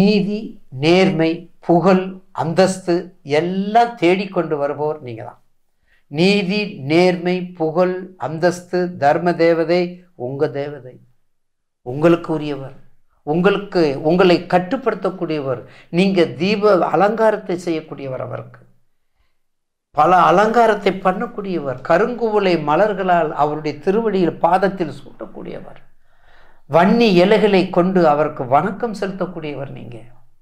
நீதி நேர்மை புகழ் அந்தஸ்து எல்லாம் தேடிக்கொண்டு வருபவர் நீங்க தான் நீதி நேர்மை புகழ் அந்தஸ்து தர்ம தேவதை உங்க தேவதை உங்களுக்கு உரியவர் உங்களுக்கு உங்களை கட்டுப்படுத்தக்கூடியவர் நீங்க தீப அலங்காரத்தை செய்யக்கூடியவர் அவருக்கு பல அலங்காரத்தை பண்ணக்கூடியவர் கருங்குவளை மலர்களால் அவருடைய திருவடியில் பாதத்தில் சூட்டக்கூடியவர் வன்னி இலைகளை கொண்டு அவருக்கு வணக்கம் செலுத்தக்கூடியவர் நீங்க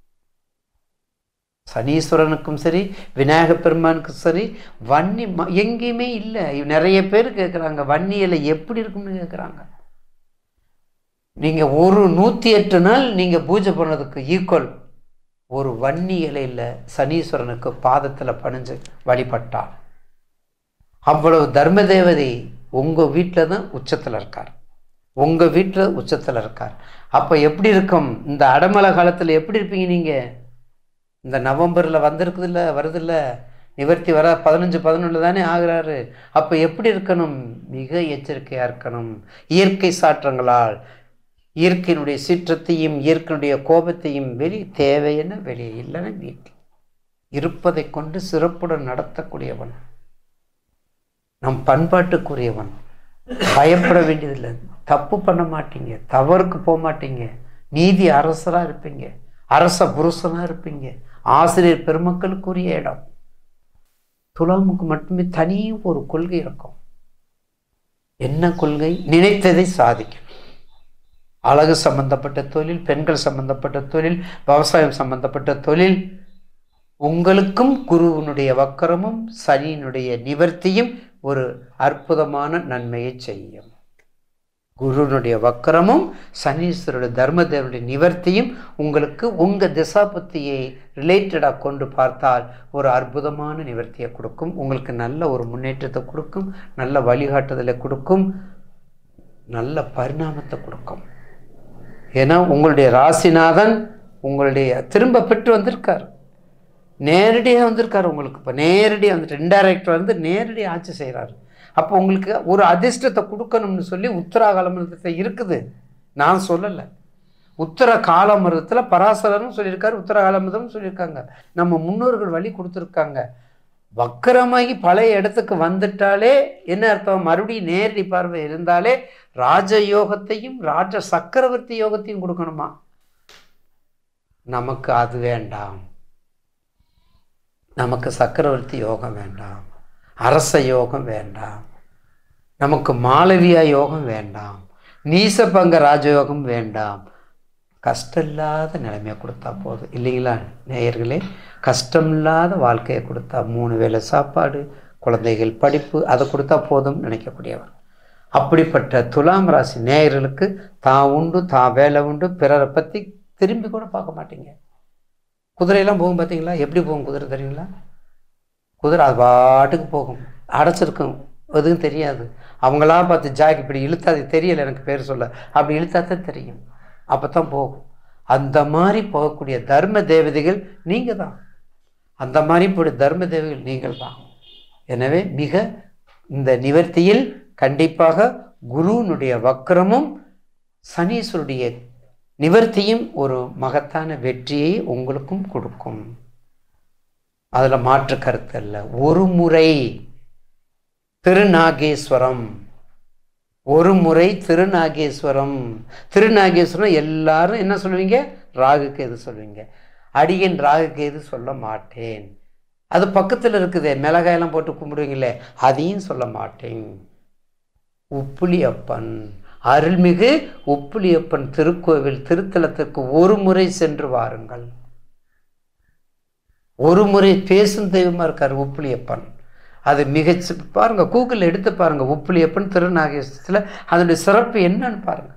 சனீஸ்வரனுக்கும் சரி விநாயக பெருமானுக்கும் சரி வன்னி ம- எங்கேயுமே இல்லை நிறைய பேர் கேட்குறாங்க வன்னி இலை எப்படி இருக்கும்னு கேட்குறாங்க நீங்க ஒரு நூற்றி எட்டு நாள் நீங்க பூஜை பண்ணதுக்கு ஈக்குவல் ஒரு வன்னி இலையில சனீஸ்வரனுக்கு பாதத்தில் பணிஞ்சு வழிபட்டார் அவ்வளவு தர்ம தேவதை உங்க வீட்டில் தான் உச்சத்தில் இருக்கார் உங்க வீட்டில் உச்சத்தில் இருக்கார் அப்போ எப்படி இருக்கும் இந்த அடமழை காலத்தில் எப்படி இருப்பீங்க நீங்க இந்த நவம்பரில் வந்திருக்குதுல்ல வருதுல்ல நிவர்த்தி வர பதினஞ்சு பதினொன்று தானே ஆகுறாரு அப்போ எப்படி இருக்கணும் மிக எச்சரிக்கையாக இருக்கணும் இயற்கை சாற்றங்களால் இயற்கையினுடைய சீற்றத்தையும் இயற்கையினுடைய கோபத்தையும் வெளியே தேவையான வெளியே இல்லைன்னா வீட்டில் இருப்பதை கொண்டு சிறப்புடன் நடத்தக்கூடியவன் நம் பண்பாட்டுக்குரியவன் பயப்பட வேண்டியதில்லை தப்பு பண்ண மாட்டீங்க தவறுக்கு போக மாட்டீங்க நீதி அரசராக இருப்பீங்க அரச புருஷனாக இருப்பீங்க ஆசிரியர் பெருமக்களுக்குரிய இடம் துலாமுக்கு மட்டுமே தனி ஒரு கொள்கை இருக்கும் என்ன கொள்கை நினைத்ததை சாதிக்கணும் அழகு சம்பந்தப்பட்ட தொழில் பெண்கள் சம்பந்தப்பட்ட தொழில் விவசாயம் சம்பந்தப்பட்ட தொழில் உங்களுக்கும் குருவினுடைய வக்கரமும் சனியினுடைய நிவர்த்தியும் ஒரு அற்புதமான நன்மையை செய்யும் குருவினுடைய வக்கரமும் சனீஸ்வருடைய தர்மதேவனுடைய நிவர்த்தியும் உங்களுக்கு உங்கள் திசாபத்தியை ரிலேட்டடாக கொண்டு பார்த்தால் ஒரு அற்புதமான நிவர்த்தியை கொடுக்கும் உங்களுக்கு நல்ல ஒரு முன்னேற்றத்தை கொடுக்கும் நல்ல வழிகாட்டுதலை கொடுக்கும் நல்ல பரிணாமத்தை கொடுக்கும் ஏன்னா உங்களுடைய ராசிநாதன் உங்களுடைய திரும்ப பெற்று வந்திருக்கார் நேரடியாக வந்திருக்காரு உங்களுக்கு இப்போ நேரடியாக வந்துட்டு இன்டைரக்ட் வந்து நேரடியாக ஆட்சி செய்கிறாரு அப்போ உங்களுக்கு ஒரு அதிர்ஷ்டத்தை கொடுக்கணும்னு சொல்லி உத்தரா காலமிருதத்தை இருக்குது நான் சொல்லலை உத்தர காலமிருதத்தில் பராசரரும் சொல்லியிருக்காரு உத்தர காலமிருதம் சொல்லியிருக்காங்க நம்ம முன்னோர்கள் வழி கொடுத்துருக்காங்க வக்கரமாகி பழைய இடத்துக்கு வந்துட்டாலே என்ன அர்த்தம் மறுபடியும் நேரடி பார்வை இருந்தாலே ராஜயோகத்தையும் ராஜ சக்கரவர்த்தி யோகத்தையும் கொடுக்கணுமா நமக்கு அது வேண்டாம் நமக்கு சக்கரவர்த்தி யோகம் வேண்டாம் அரச யோகம் வேண்டாம் நமக்கு மாளவியா யோகம் வேண்டாம் நீசபங்க ராஜயோகம் வேண்டாம் கஷ்டம் இல்லாத நிலைமையை கொடுத்தா போதும் இல்லைங்களா நேயர்களே கஷ்டம் இல்லாத வாழ்க்கையை கொடுத்தா மூணு வேளை சாப்பாடு குழந்தைகள் படிப்பு அதை கொடுத்தா போதும் நினைக்கக்கூடியவர் அப்படிப்பட்ட துலாம் ராசி நேயர்களுக்கு தான் உண்டு தான் வேலை உண்டு பிறரை பற்றி திரும்பி கூட பார்க்க மாட்டீங்க குதிரையெல்லாம் போகும் பார்த்தீங்களா எப்படி போகும் குதிரை தெரியுங்களா குதிரை அது பாட்டுக்கு போகும் அடைச்சிருக்கும் எதுவும் தெரியாது அவங்களா பார்த்து ஜாக்கி இப்படி இழுத்தா அது தெரியல எனக்கு பேர் சொல்ல அப்படி இழுத்தா தான் தெரியும் அப்போ தான் போகும் அந்த மாதிரி போகக்கூடிய தர்ம தேவதைகள் நீங்கள் தான் அந்த மாதிரி போய் தர்ம தேவதைகள் நீங்கள் தான் எனவே மிக இந்த நிவர்த்தியில் கண்டிப்பாக குருவினுடைய வக்கரமும் சனீஸ்வருடைய நிவர்த்தியும் ஒரு மகத்தான வெற்றியை உங்களுக்கும் கொடுக்கும் அதில் மாற்று கருத்து அல்ல ஒரு முறை திருநாகேஸ்வரம் ஒரு முறை திருநாகேஸ்வரம் திருநாகேஸ்வரம் எல்லாரும் என்ன சொல்லுவீங்க ராகுக்கு எது சொல்லுவீங்க அடியன் ராகுக்கு எது சொல்ல மாட்டேன் அது பக்கத்தில் இருக்குதே மிளகாயெல்லாம் போட்டு கும்பிடுவீங்களே அதையும் சொல்ல மாட்டேன் உப்புளியப்பன் அருள்மிகு உப்புளியப்பன் திருக்கோவில் திருத்தலத்திற்கு ஒரு முறை சென்று வாருங்கள் ஒரு முறை பேசும் தெய்வமா இருக்கார் உப்புளியப்பன் அது மிகச் பாருங்க கூகுளில் எடுத்து பாருங்க உப்புளியப்பன் திருநாகேஸ்வரத்தில் அதனுடைய சிறப்பு என்னன்னு பாருங்க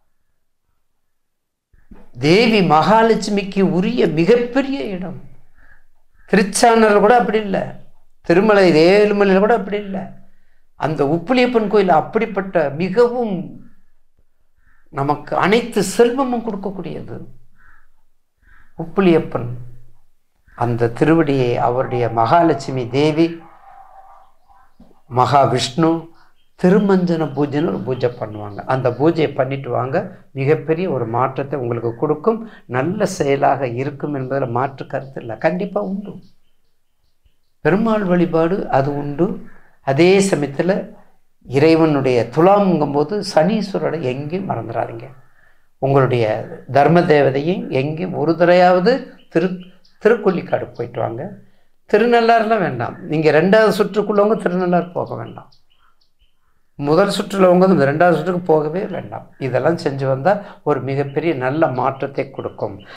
தேவி மகாலட்சுமிக்கு உரிய மிகப்பெரிய இடம் திருச்சானூர் கூட அப்படி இல்லை திருமலை ஏழுமலையில் கூட அப்படி இல்லை அந்த உப்புளியப்பன் கோயில் அப்படிப்பட்ட மிகவும் நமக்கு அனைத்து செல்வமும் கொடுக்கக்கூடியது உப்புளியப்பன் அந்த திருவடியை அவருடைய மகாலட்சுமி தேவி மகாவிஷ்ணு திருமஞ்சன பூஜைன்னு ஒரு பூஜை பண்ணுவாங்க அந்த பூஜையை பண்ணிட்டு வாங்க மிகப்பெரிய ஒரு மாற்றத்தை உங்களுக்கு கொடுக்கும் நல்ல செயலாக இருக்கும் என்பதில் மாற்று கருத்து இல்லை கண்டிப்பாக உண்டு பெருமாள் வழிபாடு அது உண்டு அதே சமயத்தில் இறைவனுடைய துலாம்ங்கும்போது சனீஸ்வரரை எங்கேயும் மறந்துடாதீங்க உங்களுடைய தர்ம தேவதையும் எங்கேயும் ஒரு தடையாவது திரு திருக்கொல்லிக்காடு போயிட்டு வாங்க திருநள்ளாறுலாம் வேண்டாம் நீங்கள் ரெண்டாவது சுற்றுக்குள்ளவங்க திருநள்ளாறு போக வேண்டாம் முதல் சுற்றுல உங்க இந்த ரெண்டாவது சுற்றுக்கு போகவே வேண்டாம் இதெல்லாம் செஞ்சு வந்தால் ஒரு மிகப்பெரிய நல்ல மாற்றத்தை கொடுக்கும்